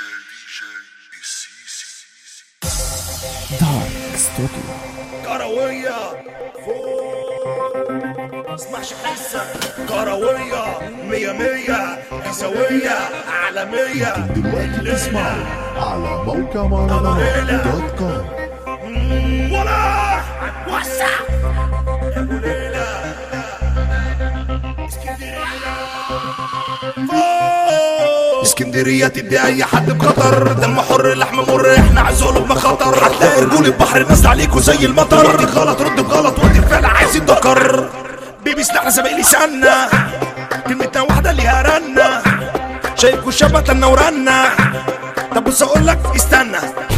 دارك ستوديو كروية اسمعش حسة كروية مية مية كسوية عالمية دلوقتي اسمع على موقع مهرجانات دوت كوم ولا وسع يا ابو ليلى اسكندرية اسكندرية تدي اي حد بخطر دم حر لحم مر احنا عزوله بمخاطر هتلاقي رجول البحر نازل عليكوا زي المطر وقت غلط رد بغلط وقت الفعل عايز يتذكر بيبي سلاحنا سابق لساننا كلمتنا واحدة ليها رنة شايفكوا شبتنا ورنا طب بص اقول لك استنى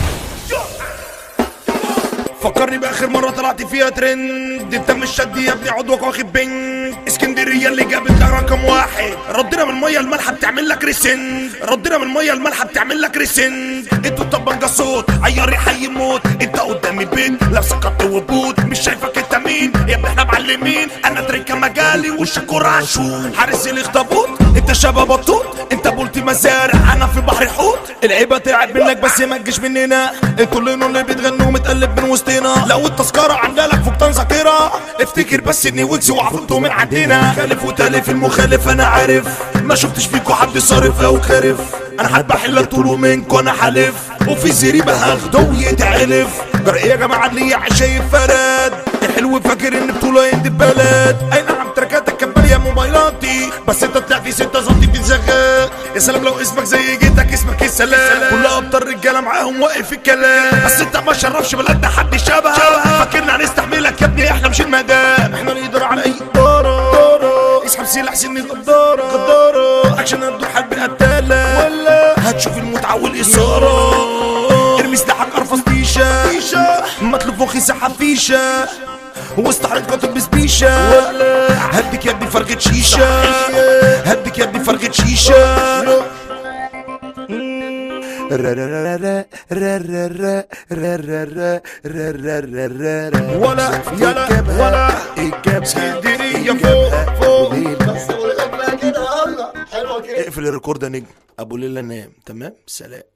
فكرني باخر مره طلعت فيها ترند انت مش شد يا ابني عضوك واخد بنج اسكندريه اللي جابت ده رقم واحد ردنا من الميه المالحه بتعمل لك ريسن ردنا من الميه المالحه بتعمل لك ريسن انتوا طبنجة صوت عيار حي يموت انت قدام البيت لا سقطت وبوت مش شايفك انت مين يا ابني احنا معلمين انا تريكا مجالي والشكور عاشور حارس الاخطبوط انت شباب بطوط انت بولتي مزارع انا في بحر حوت العيبه تعب منك بس ما تجيش مننا انتوا اللي اللي بتغنوا متقلب من وسطنا لو التذكره عامله لك فوق ذاكره افتكر بس اني ويجز وعفروتو من عندنا خالف وتالف المخالف انا عارف ما شفتش فيكوا حد صارف او خارف انا هذبح اللي طولوا منكوا انا حالف وفي زريبه هاخده ويتعلف جرأة يا جماعه اللي شايف فراد الحلو فاكر ان بطوله عند البلد اي نعم تركاتك كبال يا موبايلاتي بس انت طلع في 6 سم بتزغق يا سلام لو اسمك زي جيتك اسمك السلام كل ابطال رجاله معاهم واقف في الكلام بس انت ما شرفش بلدنا حد شبه فاكرنا هنستحملك يا ابني احنا مش المدام احنا نقدر على اي اداره اسحب سلاح سن الغداره غداره اكشن هتدور حرب قتاله ولا هتشوف المتعه والاثاره ارمي سلاحك ارفص بيشه مطلوب مخي سحب فيشه واستعرض كتب بسبيشة هديك يا ابني فرقة شيشة هديك يا ابني فرقة شيشة ولا يلا ولا اسكندرية فوق فوق بس ولاد بقى كده الله حلوه كده اقفل الريكورد يا نجم ابو ليلى نام تمام سلام